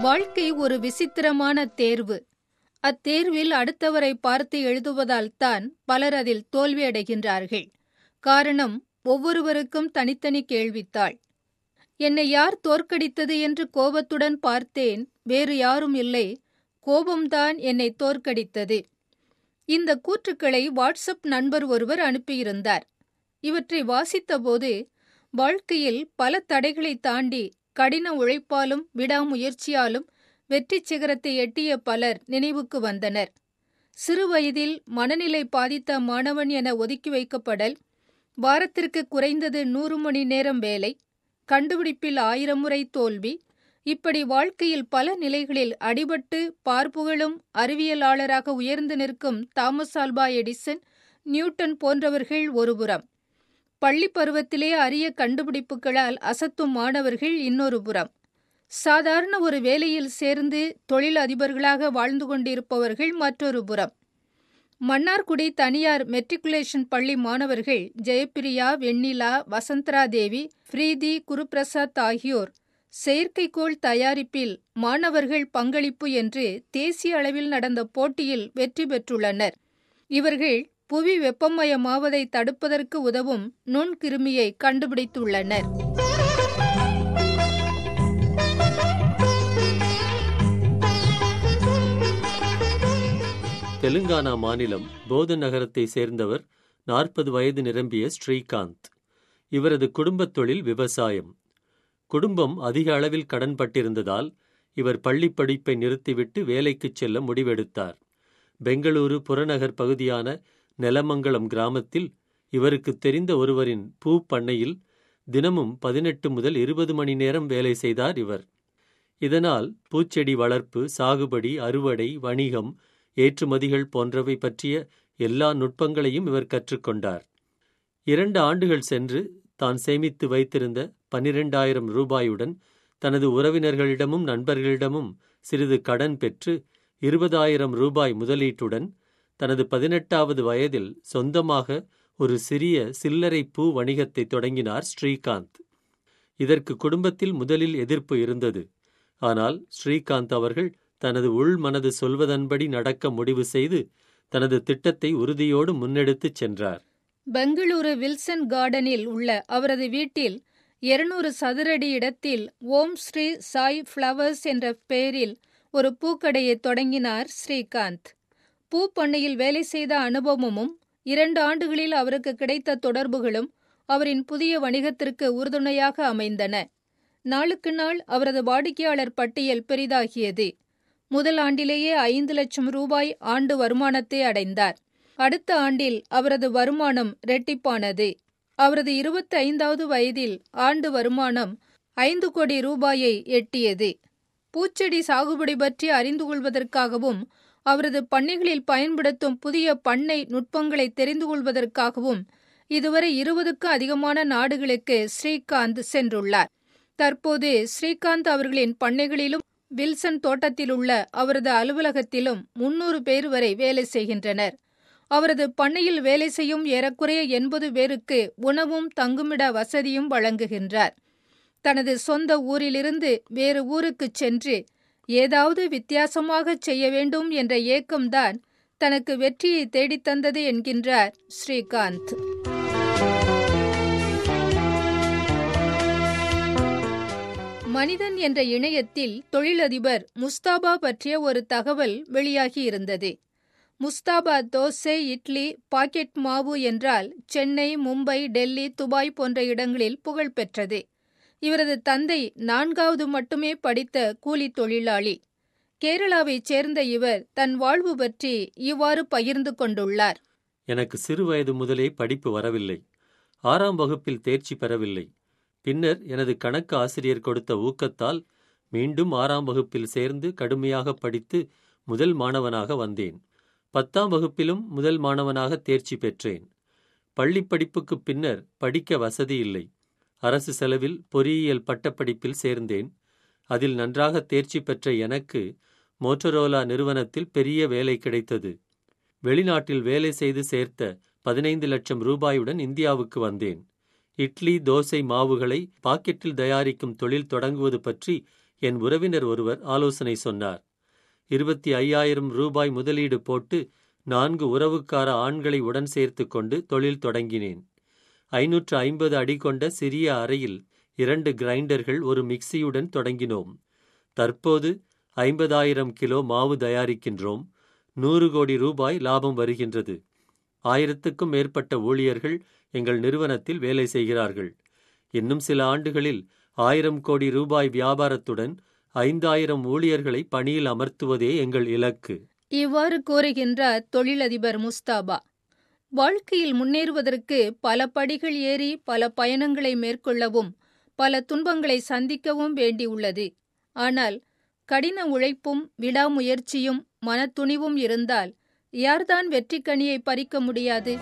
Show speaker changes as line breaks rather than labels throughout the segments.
வாழ்க்கை ஒரு விசித்திரமான தேர்வு அத்தேர்வில் அடுத்தவரை பார்த்து எழுதுவதால் தான் பலர் அதில் தோல்வியடைகின்றார்கள் காரணம் ஒவ்வொருவருக்கும் தனித்தனி கேள்வித்தாள் என்னை யார் தோற்கடித்தது என்று கோபத்துடன் பார்த்தேன் வேறு யாரும் இல்லை கோபம்தான் என்னை தோற்கடித்தது இந்த கூற்றுக்களை வாட்ஸ்அப் நண்பர் ஒருவர் அனுப்பியிருந்தார் இவற்றை வாசித்தபோது வாழ்க்கையில் பல தடைகளை தாண்டி கடின உழைப்பாலும் விடாமுயற்சியாலும் வெற்றி சிகரத்தை எட்டிய பலர் நினைவுக்கு வந்தனர் சிறுவயதில் மனநிலை பாதித்த மாணவன் என ஒதுக்கி வைக்கப்படல் வாரத்திற்கு குறைந்தது நூறு மணி நேரம் வேலை கண்டுபிடிப்பில் ஆயிரம் முறை தோல்வி இப்படி வாழ்க்கையில் பல நிலைகளில் அடிபட்டு பார்ப்புகளும் அறிவியலாளராக உயர்ந்து நிற்கும் தாமஸ் ஆல்பா எடிசன் நியூட்டன் போன்றவர்கள் ஒருபுறம் பள்ளி பருவத்திலே அரிய கண்டுபிடிப்புகளால் அசத்தும் மாணவர்கள் இன்னொரு புறம் சாதாரண ஒரு வேலையில் சேர்ந்து தொழில் அதிபர்களாக வாழ்ந்து கொண்டிருப்பவர்கள் மற்றொரு புறம் மன்னார்குடி தனியார் மெட்ரிகுலேஷன் பள்ளி மாணவர்கள் ஜெயப்பிரியா வெண்ணிலா வசந்தரா தேவி பிரீதி குருபிரசாத் ஆகியோர் செயற்கைக்கோள் தயாரிப்பில் மாணவர்கள் பங்களிப்பு என்று தேசிய அளவில் நடந்த போட்டியில் வெற்றி பெற்றுள்ளனர் இவர்கள் புவி வெப்பமயமாவதை தடுப்பதற்கு உதவும் நுண்கிருமியை கண்டுபிடித்துள்ளனர்
தெலுங்கானா மாநிலம் போத நகரத்தை சேர்ந்தவர் நாற்பது வயது நிரம்பிய ஸ்ரீகாந்த் இவரது குடும்பத் தொழில் விவசாயம் குடும்பம் அதிக அளவில் கடன் பட்டிருந்ததால் இவர் பள்ளிப் படிப்பை நிறுத்திவிட்டு வேலைக்குச் செல்ல முடிவெடுத்தார் பெங்களூரு புறநகர் பகுதியான நெலமங்கலம் கிராமத்தில் இவருக்கு தெரிந்த ஒருவரின் பூ பண்ணையில் தினமும் பதினெட்டு முதல் இருபது மணி நேரம் வேலை செய்தார் இவர் இதனால் பூச்செடி வளர்ப்பு சாகுபடி அறுவடை வணிகம் ஏற்றுமதிகள் போன்றவை பற்றிய எல்லா நுட்பங்களையும் இவர் கற்றுக்கொண்டார் இரண்டு ஆண்டுகள் சென்று தான் சேமித்து வைத்திருந்த பன்னிரெண்டாயிரம் ரூபாயுடன் தனது உறவினர்களிடமும் நண்பர்களிடமும் சிறிது கடன் பெற்று இருபதாயிரம் ரூபாய் முதலீட்டுடன் தனது பதினெட்டாவது வயதில் சொந்தமாக ஒரு சிறிய சில்லறை பூ வணிகத்தை தொடங்கினார் ஸ்ரீகாந்த் இதற்கு குடும்பத்தில் முதலில் எதிர்ப்பு இருந்தது ஆனால் ஸ்ரீகாந்த் அவர்கள் தனது உள் மனது சொல்வதன்படி நடக்க முடிவு செய்து தனது திட்டத்தை உறுதியோடு முன்னெடுத்துச் சென்றார்
பெங்களூரு வில்சன் கார்டனில் உள்ள அவரது வீட்டில் இருநூறு சதுரடி இடத்தில் ஓம் ஸ்ரீ சாய் ஃப்ளவர்ஸ் என்ற பெயரில் ஒரு பூக்கடையை தொடங்கினார் ஸ்ரீகாந்த் பூ பண்ணையில் வேலை செய்த அனுபவமும் இரண்டு ஆண்டுகளில் அவருக்கு கிடைத்த தொடர்புகளும் அவரின் புதிய வணிகத்திற்கு உறுதுணையாக அமைந்தன நாளுக்கு நாள் அவரது வாடிக்கையாளர் பட்டியல் பெரிதாகியது முதல் ஆண்டிலேயே ஐந்து லட்சம் ரூபாய் ஆண்டு வருமானத்தை அடைந்தார் அடுத்த ஆண்டில் அவரது வருமானம் இரட்டிப்பானது அவரது இருபத்தி ஐந்தாவது வயதில் ஆண்டு வருமானம் ஐந்து கோடி ரூபாயை எட்டியது பூச்செடி சாகுபடி பற்றி அறிந்து கொள்வதற்காகவும் அவரது பண்ணைகளில் பயன்படுத்தும் புதிய பண்ணை நுட்பங்களை தெரிந்து கொள்வதற்காகவும் இதுவரை இருபதுக்கு அதிகமான நாடுகளுக்கு ஸ்ரீகாந்த் சென்றுள்ளார் தற்போது ஸ்ரீகாந்த் அவர்களின் பண்ணைகளிலும் வில்சன் தோட்டத்திலுள்ள அவரது அலுவலகத்திலும் முன்னூறு பேர் வரை வேலை செய்கின்றனர் அவரது பண்ணையில் வேலை செய்யும் ஏறக்குறைய எண்பது பேருக்கு உணவும் தங்குமிட வசதியும் வழங்குகின்றார் தனது சொந்த ஊரிலிருந்து வேறு ஊருக்குச் சென்று ஏதாவது வித்தியாசமாக செய்ய வேண்டும் என்ற ஏக்கம்தான் தனக்கு வெற்றியை தேடித்தந்தது என்கின்றார் ஸ்ரீகாந்த் மனிதன் என்ற இணையத்தில் தொழிலதிபர் முஸ்தாபா பற்றிய ஒரு தகவல் வெளியாகியிருந்தது முஸ்தாபா தோசை இட்லி பாக்கெட் மாவு என்றால் சென்னை மும்பை டெல்லி துபாய் போன்ற இடங்களில் புகழ் பெற்றது இவரது தந்தை நான்காவது மட்டுமே படித்த கூலி தொழிலாளி கேரளாவைச் சேர்ந்த இவர் தன் வாழ்வு பற்றி இவ்வாறு பகிர்ந்து கொண்டுள்ளார்
எனக்கு சிறு வயது முதலே படிப்பு வரவில்லை ஆறாம் வகுப்பில் தேர்ச்சி பெறவில்லை பின்னர் எனது கணக்கு ஆசிரியர் கொடுத்த ஊக்கத்தால் மீண்டும் ஆறாம் வகுப்பில் சேர்ந்து கடுமையாக படித்து முதல் மாணவனாக வந்தேன் பத்தாம் வகுப்பிலும் முதல் மாணவனாக தேர்ச்சி பெற்றேன் பள்ளி படிப்புக்கு பின்னர் படிக்க வசதி இல்லை அரசு செலவில் பொறியியல் பட்டப்படிப்பில் சேர்ந்தேன் அதில் நன்றாக தேர்ச்சி பெற்ற எனக்கு மோட்டரோலா நிறுவனத்தில் பெரிய வேலை கிடைத்தது வெளிநாட்டில் வேலை செய்து சேர்த்த பதினைந்து லட்சம் ரூபாயுடன் இந்தியாவுக்கு வந்தேன் இட்லி தோசை மாவுகளை பாக்கெட்டில் தயாரிக்கும் தொழில் தொடங்குவது பற்றி என் உறவினர் ஒருவர் ஆலோசனை சொன்னார் இருபத்தி ஐயாயிரம் ரூபாய் முதலீடு போட்டு நான்கு உறவுக்கார ஆண்களை உடன் சேர்த்து கொண்டு தொழில் தொடங்கினேன் ஐநூற்று ஐம்பது அடி கொண்ட சிறிய அறையில் இரண்டு கிரைண்டர்கள் ஒரு மிக்சியுடன் தொடங்கினோம் தற்போது ஐம்பதாயிரம் கிலோ மாவு தயாரிக்கின்றோம் நூறு கோடி ரூபாய் லாபம் வருகின்றது ஆயிரத்துக்கும் மேற்பட்ட ஊழியர்கள் எங்கள் நிறுவனத்தில் வேலை செய்கிறார்கள் இன்னும் சில ஆண்டுகளில் ஆயிரம் கோடி ரூபாய் வியாபாரத்துடன் ஐந்தாயிரம் ஊழியர்களை பணியில் அமர்த்துவதே எங்கள் இலக்கு
இவ்வாறு கூறுகின்றார் தொழிலதிபர் முஸ்தாபா வாழ்க்கையில் முன்னேறுவதற்கு பல படிகள் ஏறி பல பயணங்களை மேற்கொள்ளவும் பல துன்பங்களை சந்திக்கவும் வேண்டியுள்ளது ஆனால் கடின உழைப்பும் விடாமுயற்சியும் மனத்துணிவும் இருந்தால் யார்தான் வெற்றிக்கனியை பறிக்க முடியாது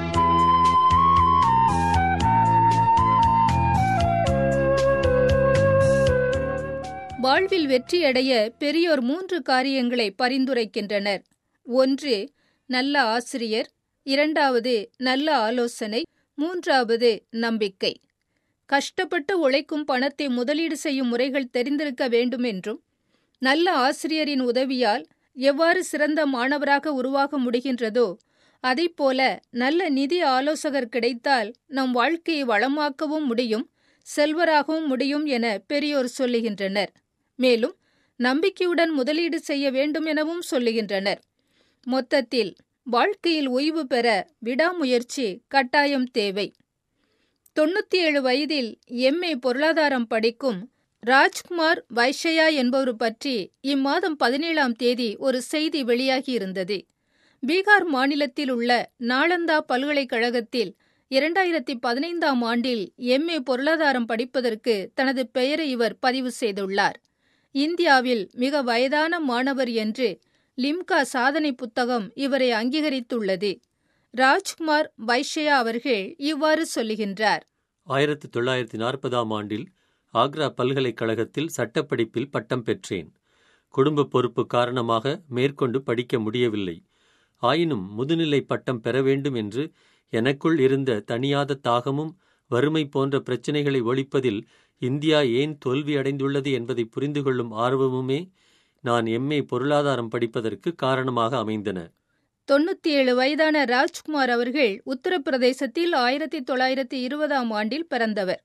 வாழ்வில் வெற்றியடைய பெரியோர் மூன்று காரியங்களை பரிந்துரைக்கின்றனர் ஒன்று நல்ல ஆசிரியர் இரண்டாவது நல்ல ஆலோசனை மூன்றாவது நம்பிக்கை கஷ்டப்பட்டு உழைக்கும் பணத்தை முதலீடு செய்யும் முறைகள் தெரிந்திருக்க வேண்டும் என்றும் நல்ல ஆசிரியரின் உதவியால் எவ்வாறு சிறந்த மாணவராக உருவாக முடிகின்றதோ அதைப்போல நல்ல நிதி ஆலோசகர் கிடைத்தால் நம் வாழ்க்கையை வளமாக்கவும் முடியும் செல்வராகவும் முடியும் என பெரியோர் சொல்லுகின்றனர் மேலும் நம்பிக்கையுடன் முதலீடு செய்ய வேண்டும் எனவும் சொல்லுகின்றனர் மொத்தத்தில் வாழ்க்கையில் ஓய்வு பெற விடாமுயற்சி கட்டாயம் தேவை தொண்ணூத்தி ஏழு வயதில் எம்ஏ பொருளாதாரம் படிக்கும் ராஜ்குமார் வைஷயா என்பவர் பற்றி இம்மாதம் பதினேழாம் தேதி ஒரு செய்தி வெளியாகியிருந்தது பீகார் மாநிலத்தில் உள்ள நாளந்தா பல்கலைக்கழகத்தில் இரண்டாயிரத்தி பதினைந்தாம் ஆண்டில் எம்ஏ பொருளாதாரம் படிப்பதற்கு தனது பெயரை இவர் பதிவு செய்துள்ளார் இந்தியாவில் மிக வயதான மாணவர் என்று லிம்கா சாதனை புத்தகம் இவரை அங்கீகரித்துள்ளது ராஜ்குமார் வைஷயா அவர்கள் இவ்வாறு சொல்லுகின்றார்
ஆயிரத்தி தொள்ளாயிரத்தி நாற்பதாம் ஆண்டில் ஆக்ரா பல்கலைக்கழகத்தில் சட்டப்படிப்பில் பட்டம் பெற்றேன் குடும்ப பொறுப்பு காரணமாக மேற்கொண்டு படிக்க முடியவில்லை ஆயினும் முதுநிலை பட்டம் பெற வேண்டும் என்று எனக்குள் இருந்த தனியாத தாகமும் வறுமை போன்ற பிரச்சினைகளை ஒழிப்பதில் இந்தியா ஏன் தோல்வி அடைந்துள்ளது என்பதை புரிந்து கொள்ளும் ஆர்வமுமே நான் எம்ஏ பொருளாதாரம் படிப்பதற்கு காரணமாக அமைந்தன
தொண்ணூத்தி ஏழு வயதான ராஜ்குமார் அவர்கள் உத்தரப்பிரதேசத்தில் ஆயிரத்தி தொள்ளாயிரத்தி இருபதாம் ஆண்டில் பிறந்தவர்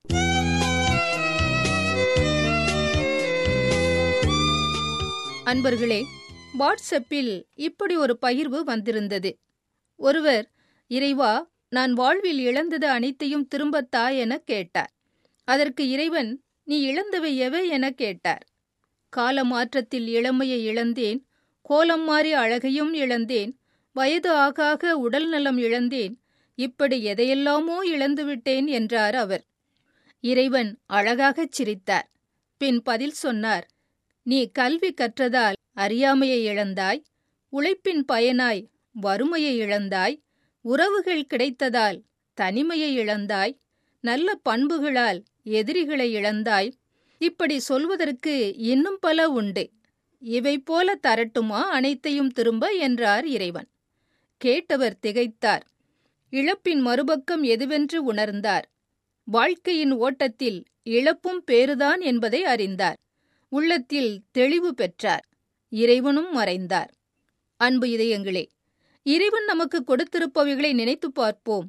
அன்பர்களே வாட்ஸ்அப்பில் இப்படி ஒரு பகிர்வு வந்திருந்தது ஒருவர் இறைவா நான் வாழ்வில் இழந்தது அனைத்தையும் திரும்பத்தா என கேட்டார் அதற்கு இறைவன் நீ இழந்தவை எவை என கேட்டார் கால மாற்றத்தில் இளமையை இழந்தேன் கோலம் மாறி அழகையும் இழந்தேன் வயது ஆக ஆக உடல் நலம் இழந்தேன் இப்படி எதையெல்லாமோ இழந்துவிட்டேன் என்றார் அவர் இறைவன் அழகாகச் சிரித்தார் பின் பதில் சொன்னார் நீ கல்வி கற்றதால் அறியாமையை இழந்தாய் உழைப்பின் பயனாய் வறுமையை இழந்தாய் உறவுகள் கிடைத்ததால் தனிமையை இழந்தாய் நல்ல பண்புகளால் எதிரிகளை இழந்தாய் இப்படி சொல்வதற்கு இன்னும் பல உண்டு இவை போல தரட்டுமா அனைத்தையும் திரும்ப என்றார் இறைவன் கேட்டவர் திகைத்தார் இழப்பின் மறுபக்கம் எதுவென்று உணர்ந்தார் வாழ்க்கையின் ஓட்டத்தில் இழப்பும் பேறுதான் என்பதை அறிந்தார் உள்ளத்தில் தெளிவு பெற்றார் இறைவனும் மறைந்தார் அன்பு இதயங்களே இறைவன் நமக்கு கொடுத்திருப்பவைகளை நினைத்து பார்ப்போம்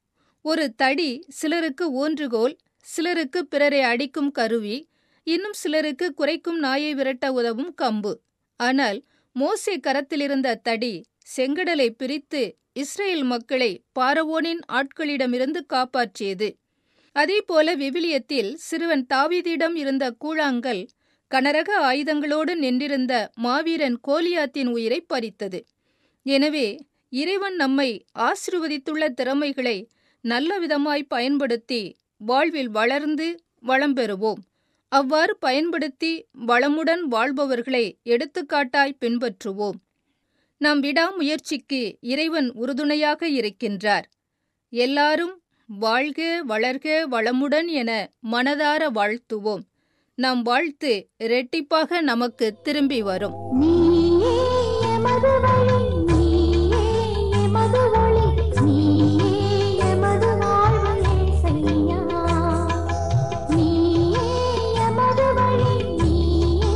ஒரு தடி சிலருக்கு ஊன்றுகோல் சிலருக்கு பிறரை அடிக்கும் கருவி இன்னும் சிலருக்கு குறைக்கும் நாயை விரட்ட உதவும் கம்பு ஆனால் மோசே கரத்திலிருந்த தடி செங்கடலை பிரித்து இஸ்ரேல் மக்களை பாரவோனின் ஆட்களிடமிருந்து காப்பாற்றியது அதேபோல விவிலியத்தில் சிறுவன் தாவீதிடம் இருந்த கூழாங்கல் கனரக ஆயுதங்களோடு நின்றிருந்த மாவீரன் கோலியாத்தின் உயிரை பறித்தது எனவே இறைவன் நம்மை ஆசிர்வதித்துள்ள திறமைகளை நல்ல விதமாய் பயன்படுத்தி வாழ்வில் வளர்ந்து வளம் பெறுவோம் அவ்வாறு பயன்படுத்தி வளமுடன் வாழ்பவர்களை எடுத்துக்காட்டாய் பின்பற்றுவோம் நம் விடாமுயற்சிக்கு இறைவன் உறுதுணையாக இருக்கின்றார் எல்லாரும் வாழ்க வளர்க வளமுடன் என மனதார வாழ்த்துவோம் நம் வாழ்த்து இரட்டிப்பாக நமக்கு திரும்பி வரும்
நீயே எமது வழி நீயே எமது ஒளி நீயே எமது வாழ்வு இயேசையா நீயே எமது வழி நீயே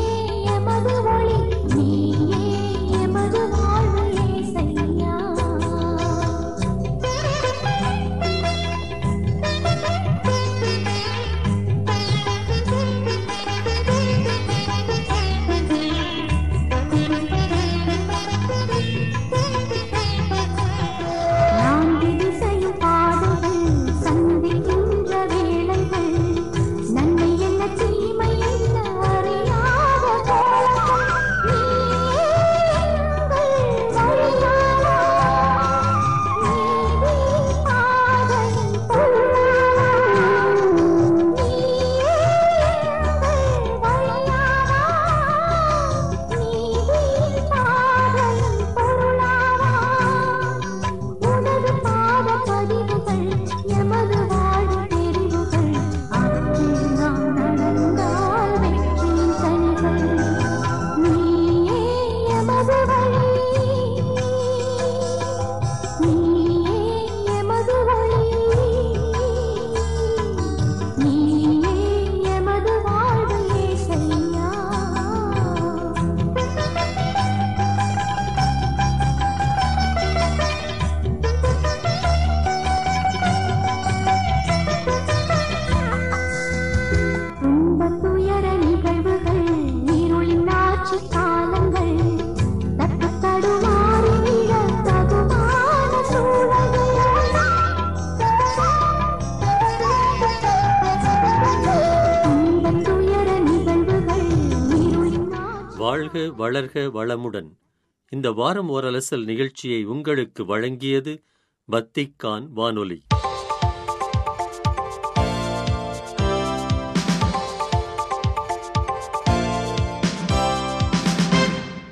வாழ்க வளர்க வளமுடன் இந்த வாரம் ஓரலசல் நிகழ்ச்சியை உங்களுக்கு வழங்கியது பத்திக்கான் வானொலி